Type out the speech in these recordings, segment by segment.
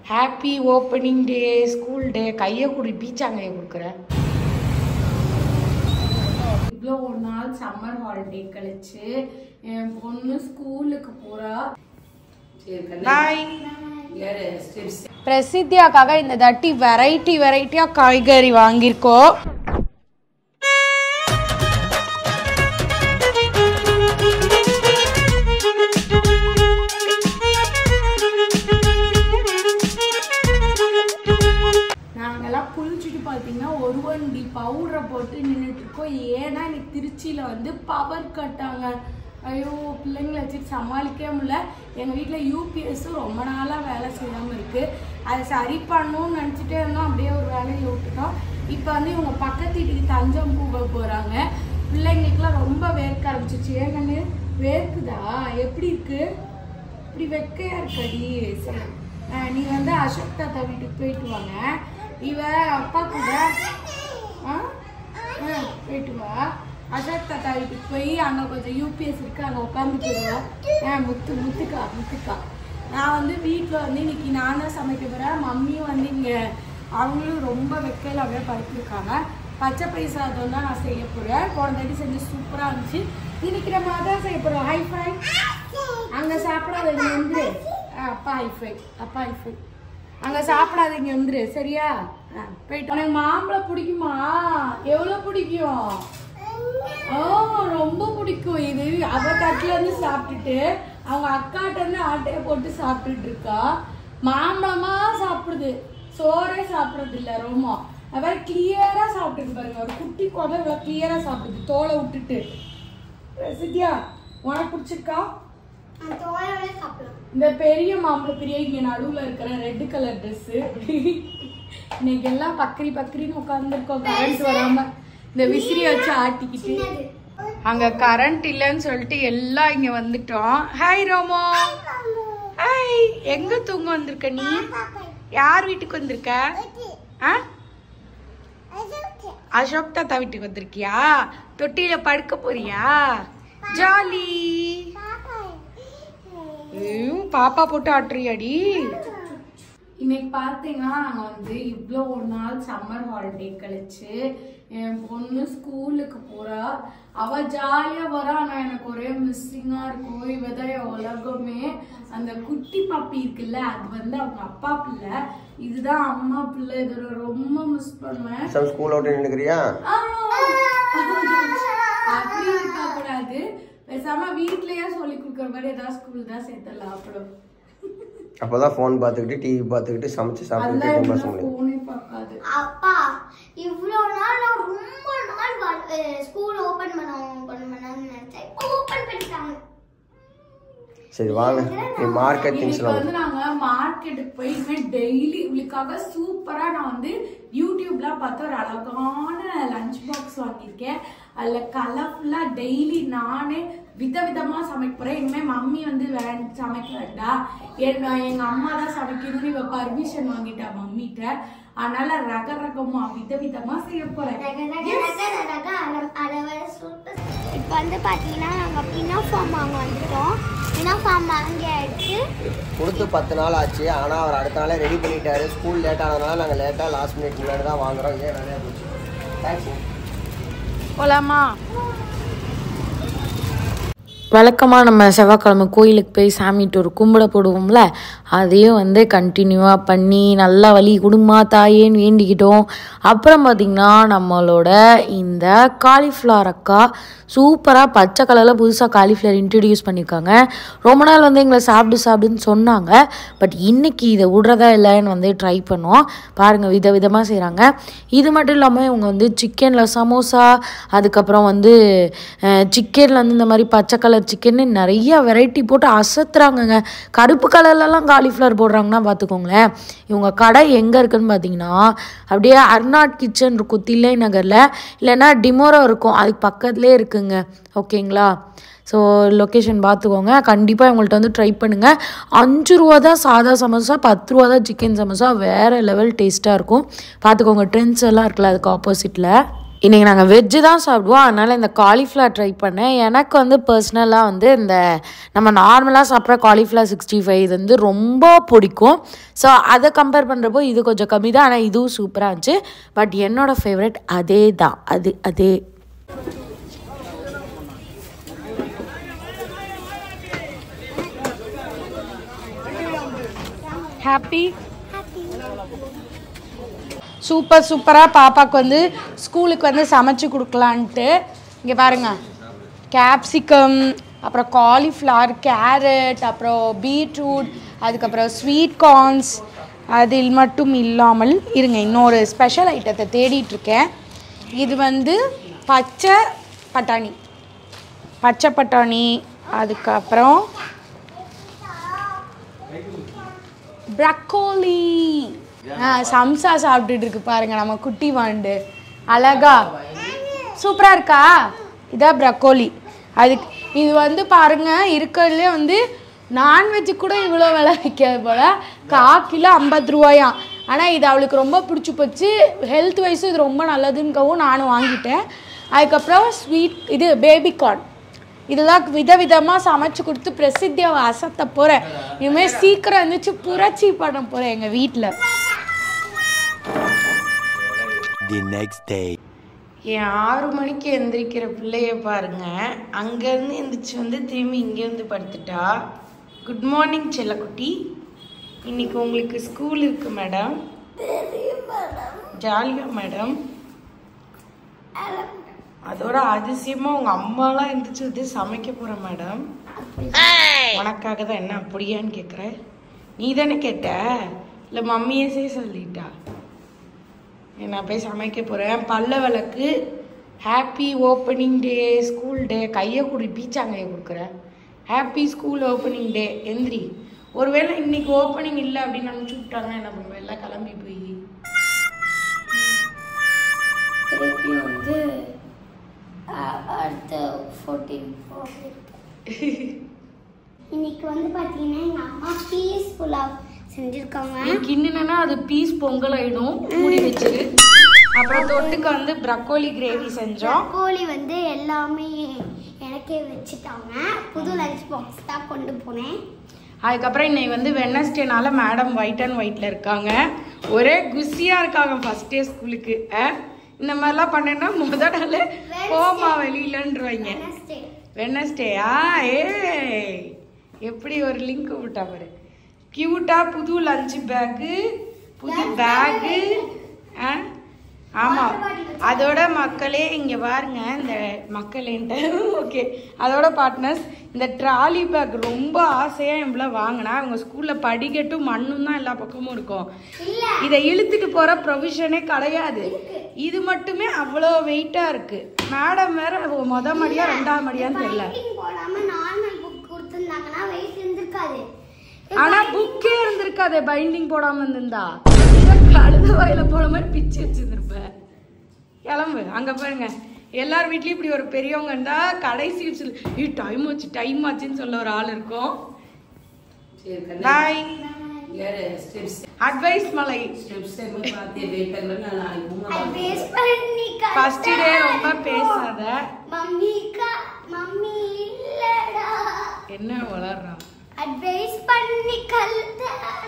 Happy opening day school day கையை குடி பீச்சாங்கையை கொடுக்குறேன் இவ்வளோ ஒரு நாள் சம்மர் ஹாலிடே கழிச்சு என் பொண்ணு ஸ்கூலுக்கு போறா பாய் பிரசித்தியாக்காக இந்த தாட்டி வெரைட்டி வெரைட்டியா காய்கறி வாங்கியிருக்கோம் நாங்கெல்லாம் குளிச்சுட்டு பார்த்தீங்கன்னா ஒரு வண்டி பவுடரை போட்டு நின்றுட்டு இருக்கோம் ஏன்னா இன்னைக்கு திருச்சியில் வந்து பவர் கட்டாங்க ஐயோ பிள்ளைங்களை வச்சுட்டு சமாளிக்கவே முடியல எங்கள் வீட்டில் யூபிஎஸ்ஸும் ரொம்ப நாளாக வேலை செய்யாமல் இருக்குது அதை சரி பண்ணணும்னு நினச்சிட்டே இருந்தோம் அப்படியே ஒரு வேலையில் விட்டுட்டோம் இப்போ வந்து இவங்க பக்கத்து வீட்டுக்கு தஞ்சம் பூவை போகிறாங்க பிள்ளைங்களுக்குலாம் ரொம்ப வேர்க்க ஆரம்பிச்சிச்சு ஏங்கன்னு வேர்க்குதா எப்படி இருக்கு இப்படி வெக்கையா இருக்கடி சரி அஹ் நீ வந்து அசோக் தாத்தா வீட்டுக்கு போயிட்டு வாங்க இவ அப்பா கூட ஆ ஆ, போயிட்டு வா அசோக் தாத்தா வீட்டுக்கு போய் அங்கே கொஞ்சம் யூபிஎஸ் இருக்கு அங்கே உட்காந்துட்டு வருவா ஆ முத்து முத்துக்கா முத்துக்கா நான் வந்து வீட்டில் வந்து இன்னைக்கு நான் தான் சமைக்க போகிறேன் மம்மியும் வந்து இங்கே அவங்களும் ரொம்ப வெக்கையில் அப்படியே படுத்துருக்காங்க பச்சை பயிர் சாதம் தான் நான் செய்ய போகிறேன் போன தாட்டி செஞ்சு சூப்பராக இருந்துச்சு இன்னைக்கு நம்ம அதான் செய்ய போகிறோம் ஹை ஃபை அங்க சாப்பிடாதீங்க வந்துரு ஆ, அப்பா ஐஃபை அப்பா ஐஃபை அங்க சாப்பிடாதீங்க வந்துரு சரியா ஆ, போயிட்டு உனக்கு மாம்பழம் பிடிக்குமா எவ்வளவு பிடிக்கும் ஓ ரொம்ப பிடிக்கும் இது அவ தட்டுல இருந்து சாப்பிட்டுட்டு அவங்க அக்காட்ட இருந்து ஆட்டைய போட்டு சாப்பிட்டுட்டு இருக்கா மாம்பழமா சாப்பிடுது சோறே சாப்பிடுறது இல்ல ரொம்ப அவ கிளியரா சாப்பிட்டுட்டு பாருங்க ஒரு குட்டி குழந்தை இவ்வளவு கிளியரா சாப்பிடுது தோலை விட்டுட்டு சித்தியா உனக்கு பிடிச்சிருக்கா இந்த பெரிய மாம்பழ பிரியா இங்க நடுவுல இருக்கிற ரெட் கலர் Dress இன்னைக்கு எல்லாம் பக்கரி பக்கரின்னு உட்காந்துருக்கோம் கரண்ட் வராம இந்த விசிறிய வச்சு ஆட்டிக்கிட்டு அங்க கரண்ட் இல்லைன்னு சொல்லிட்டு எல்லாம் இங்க வந்துட்டோம் ஹாய் ரோமோ ஹாய் எங்க தூங்க வந்திருக்க நீ யார் வீட்டுக்கு வந்திருக்க ஆ அசோக் தாத்தா வீட்டுக்கு வந்திருக்கியா தொட்டியில படுக்க போறியா ஜாலி ஐயோ, பாப்பா போட்டு ஆட்டுறியாடி இன்னைக்கு பார்த்தீங்கன்னா நாங்கள் வந்து இவ்வளோ ஒரு நாள் சம்மர் ஹாலிடே கழிச்சு என் பொண்ணு ஸ்கூலுக்கு போறா அவ ஜாலியா வரா ஆனா எனக்கு ஒரே மிஸ்ஸிங்கா இருக்கும் இவ தான் என் உலகமே அந்த குட்டி பாப்பி இருக்குல்ல அது வந்து அவங்க அப்பா பிள்ளை இதுதான் அம்மா பிள்ளை இது ரொம்ப மிஸ் பண்ணுவேன் சார் ஸ்கூல் அவுட் நின்றுக்கிறியா அப்படி இருக்க கூடாது பேசாம வீட்லயே சொல்லி கொடுக்குற மாதிரி ஏதாவது ஸ்கூல் தான் சேர்த்தலாம் அப்புறம் அப்பதான் ஃபோன் பார்த்துக்கிட்டு டிவி பார்த்துக்கிட்டு சமைச்சு சாப்பிட்டுட்டு அதெல்லாம் டைம் பாஸ் எப்படின்னா முடியும் போனே பார்க்காது அப்பா இவ்வளோ நாள் நான் ரொம்ப நாள் ஸ்கூல் ஓபன் பண்ண பண்ண பண்ணணும்னு நினைச்சேன் இப்போ ஓபன் பண்ணிட்டாங்க சரி வாங்க நீ மார்க்கெட் இன்னைக்கு திங்ஸ்லாம் வந்து நாங்க மார்க்கெட்டுக்கு போய் டெய்லி இவளுக்காக சூப்பரா நான் வந்து யூடியூப்ல பார்த்து ஒரு அழகான லஞ்ச் பாக்ஸ் வாங்கியிருக்கேன் அதுல கலர்ஃபுல்லா டெய்லி நானே விதவிதமா சமைக்க போறேன் இனிமே மம்மி வந்து வேண் சமைக்க வேண்டாம் எங்க எங்க அம்மா தான் சமைக்கணும்னு இவ பர்மிஷன் வாங்கிட்டா மம்மிட்ட அதனால ரக ரகமா விதவிதமா செய்ய போறேன் இப்போ வந்து பார்த்தீங்கன்னா நாங்கள் பினா ஃபார்ம் வாங்க வந்துட்டோம் பினா ஃபார்ம் வாங்கி ஆயிடுச்சு கொடுத்து பத்து நாள் ஆச்சு ஆனால் அவர் அடுத்த நாளே ரெடி பண்ணிட்டாரு ஸ்கூல் லேட் ஆனதுனால நாங்கள் லேட்டாக லாஸ்ட் மினிட் முன்னாடி தான் வாங்குறோம் இதே நிறையா போச்சு தேங்க்ஸ் போலாமா வழக்கமாக நம்ம செவ்வாய்க்கிழமை கோயிலுக்கு போய் சாமிட்டு ஒரு கும்பிட போடுவோம்ல அதையும் வந்து கண்டினியூவாக பண்ணி நல்லா வழி குடும்பமா தாயேன்னு வேண்டிக்கிட்டோம் அப்புறம் பார்த்திங்கன்னா நம்மளோட இந்த காலிஃப்ளவர் அக்கா சூப்பராக பச்சை கலரில் புதுசாக காலிஃப்ளவர் இன்ட்ரடியூஸ் பண்ணியிருக்காங்க ரொம்ப நாள் வந்து எங்களை சாப்பிடு சாப்பிடுன்னு சொன்னாங்க பட் இன்னைக்கு இதை விடுறதா இல்லைன்னு வந்து ட்ரை பண்ணோம் பாருங்கள் வித விதமாக செய்கிறாங்க இது மட்டும் இல்லாமல் இவங்க வந்து சிக்கனில் சமோசா அதுக்கப்புறம் வந்து சிக்கனில் வந்து இந்த மாதிரி பச்சை கலர் சிக்கன்னு நிறைய வெரைட்டி போட்டு அசத்துறாங்கங்க கருப்பு கலர்லலாம் காலிஃப்ளவர் போடுறாங்கன்னா பார்த்துக்கோங்களேன் இவங்க கடை எங்கே இருக்குன்னு பார்த்தீங்கன்னா அப்படியே அர்னாட் கிச்சன் இருக்கும் தில்லை நகரில் இல்லைன்னா டிமோரோ இருக்கும் அதுக்கு பக்கத்துலேயே இருக்குங்க ஓகேங்களா ஸோ லொக்கேஷன் பார்த்துக்கோங்க கண்டிப்பாக இவங்கள்ட்ட வந்து ட்ரை பண்ணுங்கள் அஞ்சு ரூபா தான் சாதா சமோசா பத்து ரூபா தான் சிக்கன் சமோசா வேறு லெவல் டேஸ்ட்டாக இருக்கும் பார்த்துக்கோங்க ட்ரெண்ட்ஸ் எல்லாம் இருக்குல்ல அதுக்கு ஆப்போசிட்டில் இன்றைக்கி நாங்கள் வெஜ்ஜு தான் சாப்பிடுவோம் அதனால் இந்த காலிஃப்ளவர் ட்ரை பண்ணேன் எனக்கு வந்து பர்சனலாக வந்து இந்த நம்ம நார்மலாக சாப்பிட்ற காலிஃப்ளவர் சிக்ஸ்டி ஃபைவ் இது வந்து ரொம்ப பிடிக்கும் ஸோ அதை கம்பேர் பண்ணுறப்போ இது கொஞ்சம் கம்மி தான் ஆனால் இதுவும் சூப்பராக இருந்துச்சு பட் என்னோடய ஃபேவரட் அதே தான் அது அதே ஹாப்பி சூப்பர் சூப்பராக பாப்பாவுக்கு வந்து ஸ்கூலுக்கு வந்து சமைச்சு கொடுக்கலான்ட்டு இங்கே பாருங்க கேப்சிகம் அப்புறம் காலிஃப்ளவர் கேரட் அப்புறம் பீட்ரூட் அதுக்கப்புறம் ஸ்வீட் கார்ன்ஸ் அதில் மட்டும் இல்லாமல் இருங்க இன்னொரு ஸ்பெஷல் ஐட்டத்தை தேடிட்டு இருக்கேன் இது வந்து பச்சை பட்டாணி பச்சை பட்டாணி அதுக்கப்புறம் ப்ரக்கோலி ஆ சம்சா சாப்பிட்டுட்டு இருக்கு பாருங்க நம்ம குட்டி வாண்டு அழகா சூப்பரா இருக்கா இதான் ப்ரக்கோலி அதுக்கு இது வந்து பாருங்க இருக்கிறதுலே வந்து நான்வெஜ்ஜு கூட இவ்வளோ விலை விற்காது போல கா கிலோ ஐம்பது ரூபாயாம் ஆனால் இது அவளுக்கு ரொம்ப பிடிச்சி போச்சு ஹெல்த் வைஸும் இது ரொம்ப நல்லதுன்கவும் நானும் வாங்கிட்டேன் அதுக்கப்புறம் ஸ்வீட் இது பேபி கார்ன் இதெல்லாம் விதவிதமாக சமைச்சு கொடுத்து பிரசித்தியை அசத்த போகிறேன் இனிமேல் சீக்கிரம் இருந்துச்சு புரட்சி பண்ண போகிறேன் எங்கள் வீட்டில் The next day. என் ஆறு மணிக்கு எந்திரிக்கிற பிள்ளைய பாருங்க அங்கேருந்து எந்திரிச்சு வந்து திரும்பி இங்கே வந்து படுத்துட்டா குட் மார்னிங் செல்லக்குட்டி இன்னைக்கு உங்களுக்கு ஸ்கூல் இருக்கு மேடம் ஜாலியா மேடம் அதோட அதிசயமா உங்க அம்மாலாம் எந்திரிச்சு வந்து சமைக்க போற மேடம் உனக்காக தான் என்ன அப்படியான்னு கேக்குற நீ தானே கேட்ட இல்ல மம்மியே செய்ய சொல்லிட்டா நான் போய் சமைக்க போகிறேன் பல்ல விளக்கு happy opening day school day கையை குடி பீச்சாங்கையை கொடுக்குறேன் ஹாப்பி ஸ்கூல் ஓப்பனிங் டே எந்திரி ஒருவேளை இன்னைக்கு ஓப்பனிங் இல்லை அப்படின்னு அனுப்பிச்சு விட்டாங்கன்னா என்ன பண்ணுவேன் எல்லாம் கிளம்பி போய் திருப்பி வந்து அஹ், அடுத்த ஃபோர்டீன் இன்னைக்கு வந்து பார்த்தீங்கன்னா எங்கள் அம்மா பீஸ் புலாவ் செஞ்சுருக்காங்க கிண்ணுனா அது பீஸ் பொங்கல் ஆயிடும் மூடி வச்சிரு அப்புறம் தொட்டுக்க வந்து ப்ரக்கோலி கிரேவி செஞ்சோம் கோழி வந்து எல்லாமே எனக்கே வச்சுட்டாங்க புது லஞ்ச் பாக்ஸ் தான் கொண்டு போனேன் அதுக்கப்புறம் இன்னைக்கு வந்து வெனஸ்டேனால மேடம் ஒயிட் அண்ட் ஒயிட்ல இருக்காங்க ஒரே குஷியா இருக்காங்க ஃபர்ஸ்ட் டே ஸ்கூலுக்கு இந்த மாதிரிலாம் பண்ணேன்னா முத நாள் போமா வெளியிலன்றவாங்க Wednesday. வெனஸ்டேயா ஏ எப்படி ஒரு லிங்க் விட்டா பாரு கியூட்டா புது லஞ்ச் பேக்கு புது பேக்கு ஆ ஆமாம் அதோட மக்களே இங்கே பாருங்க இந்த மக்களேன்ட்டு ஓகே அதோட பார்ட்னர்ஸ் இந்த ட்ராலி பேக் ரொம்ப ஆசையாக என் பிள்ளை வாங்கினா அவங்க ஸ்கூலில் படிக்கட்டும் மண்ணும் தான் எல்லா பக்கமும் இருக்கும் இதை இழுத்துட்டு போகிற ப்ரொவிஷனே கிடையாது இது மட்டுமே அவ்வளோ வெயிட்டாக இருக்குது மேடம் வேற மொத மடியா ரெண்டாவது மடியான்னு தெரியல Binding போடாம நார்மல் புக் கொடுத்துருந்தாங்கன்னா வெயிட் இருந்திருக்காது ஆனா புக்கே இருந்திருக்காதே பைண்டிங் போடாம இருந்திருந்தா கழுத வாயில போன மாதிரி பிச்சு வச்சிருந்திருப்ப கிளம்பு அங்க பாருங்க எல்லார் வீட்லயும் இப்படி ஒரு பெரியவங்க இருந்தா கடைசி விசில் டைம் ஆச்சு டைம் ஆச்சுன்னு சொல்ல ஒரு ஆள் இருக்கும் பாய் அட்வைஸ் மலை பேஸ் பண்ணி ஃபர்ஸ்ட் டே ரொம்ப பேசாத மம்மிக்கா மம்மி இல்லடா என்ன வளர்றான் அட்வைஸ் பண்ணி கழுத்த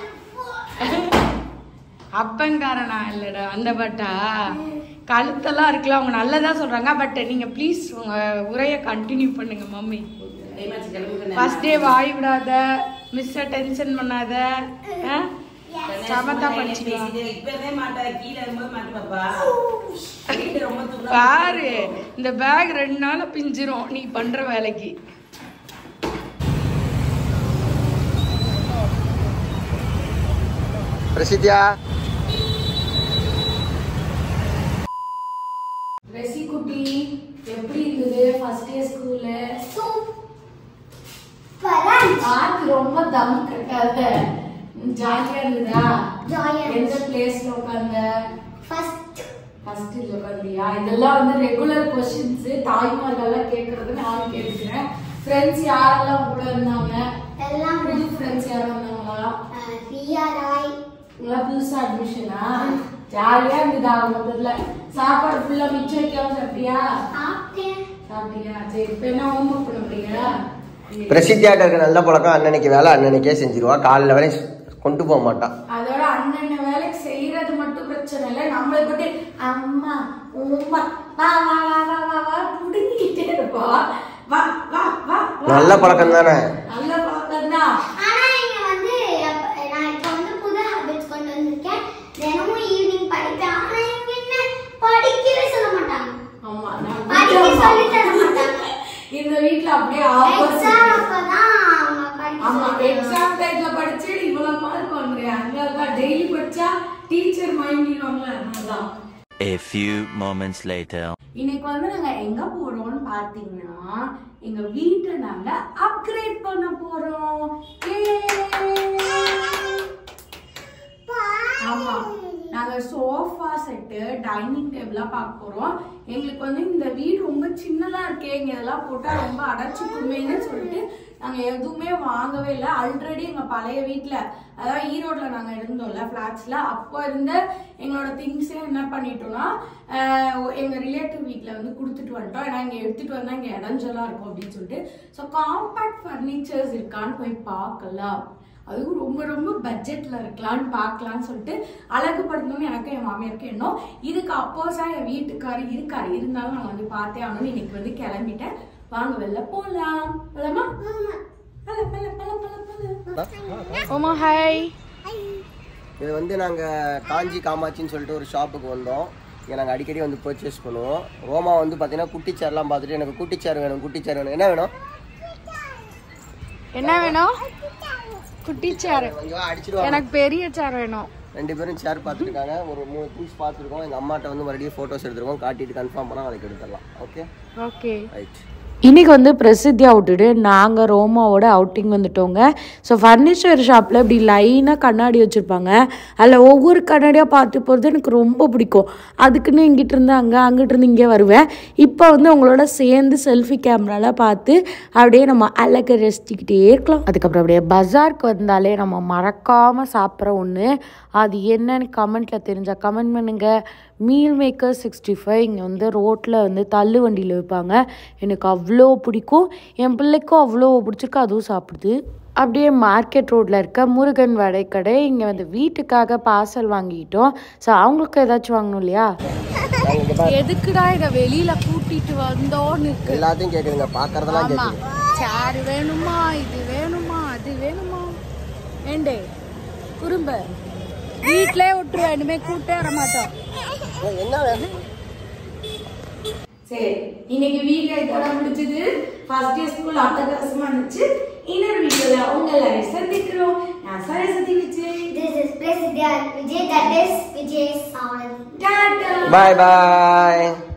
அப்பங்காரனா இல்லடா அந்த பாட்டா கழுத்தெல்லாம் இருக்குல்ல அவங்க நல்லதா சொல்றாங்க பட் நீங்க ப்ளீஸ் உங்க உரைய கண்டினியூ பண்ணுங்க மம்மி ஃபர்ஸ்ட் டே வாய் விடாத மிஸ் டென்ஷன் பண்ணாத ஆ? சமத்தா படிச்சுக்கலாம் பாரு இந்த பேக் ரெண்டு நாள் பிஞ்சிரும் நீ பண்ற வேலைக்கு பிரசித்தியா ரெசி குட்டி எப்படி இருந்தது ஃபர்ஸ்ட் டே ஸ்கூல்ல பார்த்து ரொம்ப தம் கட்டாத ஜாலியா இருந்ததா ஜாலியா எந்த பிளேஸ்ல உட்கார்ந்த ஃபர்ஸ்ட் ஃபர்ஸ்ட் இல்ல உட்கார்ந்தியா இதெல்லாம் வந்து ரெகுலர் கொஸ்டின்ஸ் தாய்மார்கள்லாம் கேட்கறது நானும் கேட்டுக்கிறேன் ஃப்ரெண்ட்ஸ் யாரெல்லாம் கூட இருந்தாங்க எல்லாம் புது ஃப்ரெண்ட்ஸ் யாரும் இருந்தாங்களா ரியா ராய் இங்கெல்லாம் புதுசா அட்மிஷனா ஜாலியா இருந்தது அவங்க மொத்தத்துல சாப்பாடு ஃபுல்லா மிச்சம் வைக்காம சாப்பிட்டியா சாப்பிட்டேன் சாப்பிட்டியா சரி இப்ப என்ன ஹோம்ஒர்க் பண்ண போறீங்க பிரசித்தியாட்ட இருக்க நல்ல பழக்கம் அண்ணனுக்கு வேலை அண்ணனுக்கே செஞ்சிருவா காலைல வரை கொண்டு போக மாட்டான் அதோட அண்ணன் வேலைக்கு செய்யறது மட்டும் பிரச்சனை இல்லை நம்மளை போட்டு அம்மா உம்மா வா வா வா வா வா வா புடுங்கிட்டே இருப்பா வா வா வா வா. நல்ல பழக்கம் தானே நல்ல பழக்கம் தான் ஆனா இங்க வந்து அப்ப- நான் இப்ப வந்து புது ஹாபிட்ஸ் கொண்டு வந்திருக்கேன் தினமும் ஈவினிங் படிப்பேன் ஆனா இவங்க என்ன படிக்கவே சொல்ல மாட்டாங்க ஆமா நான் படிக்க சொல்லி தர மாட்டாங்க இந்த வீட்ல அப்படியே ஆப்போசிட் எக்ஸாம் அப்பதான் அவங்க படிக்க ஆமா சொல்லி தருவாங்க. எக்ஸாம் டைம்ல படிச்சு இவ்வளவு மார்க் வாங்குறேன் அங்க டெய்லி படிச்சா டீச்சர் மயங்கிடுவாங்களா அதனாலதான் A few moments later. இன்னைக்கு வந்து நாங்க எங்க போறோம்னு பாத்தீங்கன்னா எங்க வீட்டை நாங்க அப்கிரேட் பண்ண போறோம் Yay! ஆமா நாங்க சோஃபா செட்டு டைனிங் டேபிளா பார்க்க போறோம் எங்களுக்கு வந்து இந்த வீடு ரொம்ப சின்னதா இருக்கே இங்க இதெல்லாம் போட்டா ரொம்ப அடைச்சுக்குமேன்னு சொல்லிட்டு நாங்க எதுவுமே வாங்கவே இல்லை ஆல்ரெடி எங்க பழைய வீட்ல அதாவது ஈரோட்ல நாங்க இருந்தோம்ல பிளாட்ஸ்ல அப்போ இருந்த எங்களோட திங்ஸே என்ன பண்ணிட்டோம்னா ஆஹ் எங்க ரிலேட்டிவ் வீட்ல வந்து கொடுத்துட்டு வந்துட்டோம் ஏன்னா இங்க எடுத்துட்டு வந்தா இங்க இடைஞ்சலா இருக்கும் அப்படின்னு சொல்லிட்டு ஸோ காம்பாக்ட் ஃபர்னிச்சர்ஸ் இருக்கான்னு போய் பார்க்கலாம் அதுவும் ரொம்ப ரொம்ப பட்ஜெட்ல இருக்கலாம்னு பார்க்கலாம்னு சொல்லிட்டு அழகுபடுத்தணும்னு எனக்கு என் மாமியாருக்கு எண்ணம் இதுக்கு அப்போஸா என் வீட்டுக்காரு இருக்காரு இருந்தாலும் நான் வந்து பார்த்தே ஆகணும்னு இன்னைக்கு வந்து கிளம்பிட்டேன் வாங்க வெளில போலாம் போலாமா பல பல பல பல பல ஓமா ஹாய் இது வந்து நாங்கள் காஞ்சி காமாட்சின்னு சொல்லிட்டு ஒரு ஷாப்புக்கு வந்தோம் இங்கே நாங்கள் அடிக்கடி வந்து பர்ச்சேஸ் பண்ணுவோம் ரோமா வந்து பார்த்தீங்கன்னா குட்டி சேர்லாம் பார்த்துட்டு எனக்கு குட்டி சேர் வேணும் குட்டி சேர் வேணும் என்ன வேணும் என்ன வேணும் குட்டி சேர் கொஞ்சம் அடிச்சிடுவாங்க எனக்கு பெரிய சேர் வேணும் ரெண்டு பேரும் சேர் பார்த்துருக்காங்க ஒரு மூணு பீஸ் பார்த்துருக்கோம் எங்கள் அம்மாட்ட வந்து மறுபடியும் ஃபோட்டோஸ் எடுத்துருக்கோம் காட்டிட்டு கன்ஃபார்ம் பண்ணால் அதுக்கு எடுத்துடலாம் ஓகே ஓகே ரைட் இன்னைக்கு வந்து பிரசித்தியாக விட்டுட்டு நாங்கள் ரோமாவோட அவுட்டிங் வந்துட்டோங்க ஸோ ஃபர்னிச்சர் ஷாப்பில் இப்படி லைனாக கண்ணாடி வச்சுருப்பாங்க அதில் ஒவ்வொரு கண்ணாடியாக பார்த்து போகிறது எனக்கு ரொம்ப பிடிக்கும் அதுக்குன்னு இங்கிட்டு இருந்து அங்கே அங்கிட்டு இருந்து இங்கே வருவேன் இப்போ வந்து உங்களோட சேர்ந்து செல்ஃபி கேமரால பார்த்து அப்படியே நம்ம அழக ரசிச்சுக்கிட்டே இருக்கலாம் அதுக்கப்புறம் அப்படியே பஜாருக்கு வந்தாலே நம்ம மறக்காமல் சாப்பிட்ற ஒன்று அது என்னன்னு கமெண்ட்டில் தெரிஞ்சால் கமெண்ட் பண்ணுங்கள் மீல் மேக்கர் சிக்ஸ்டி ஃபைவ் இங்கே வந்து ரோட்டில் வந்து தள்ளு வண்டியில் வைப்பாங்க எனக்கு அவ்வளோ பிடிக்கும் என் பிள்ளைக்கும் அவ்வளோ பிடிச்சிருக்கு அதுவும் சாப்பிடுது அப்படியே மார்க்கெட் ரோட்டில் இருக்க முருகன் வடைக்கடை இங்கே வந்து வீட்டுக்காக பார்சல் வாங்கிக்கிட்டோம் ஸோ அவங்களுக்கு ஏதாச்சும் வாங்கணும் இல்லையா எதுக்குடா இதை வெளியில கூட்டிட்டு வந்தோன்னு எல்லாத்தையும் கேட்குதுங்க பார்க்கறதெல்லாம் கேட்குது சேர் வேணுமா இது வேணுமா அது வேணுமா ஏண்டே குறும்ப வீட்டிலே விட்டுருவேன் இனிமே கூட்டே வர மாட்டோம் ஏய், என்ன வேணும் சரி இன்னைக்கு வீடியோ இதோட முடிஞ்சது ஃபர்ஸ்ட் டே ஸ்கூல் அட்டகாசமா இருந்துச்சு இன்னொரு வீடியோல உங்க எல்லாரையும் சந்திக்கிறோம் நான் Saraswati Vijay This is President Vijay, that is Vijay Sawan. Tata bye bye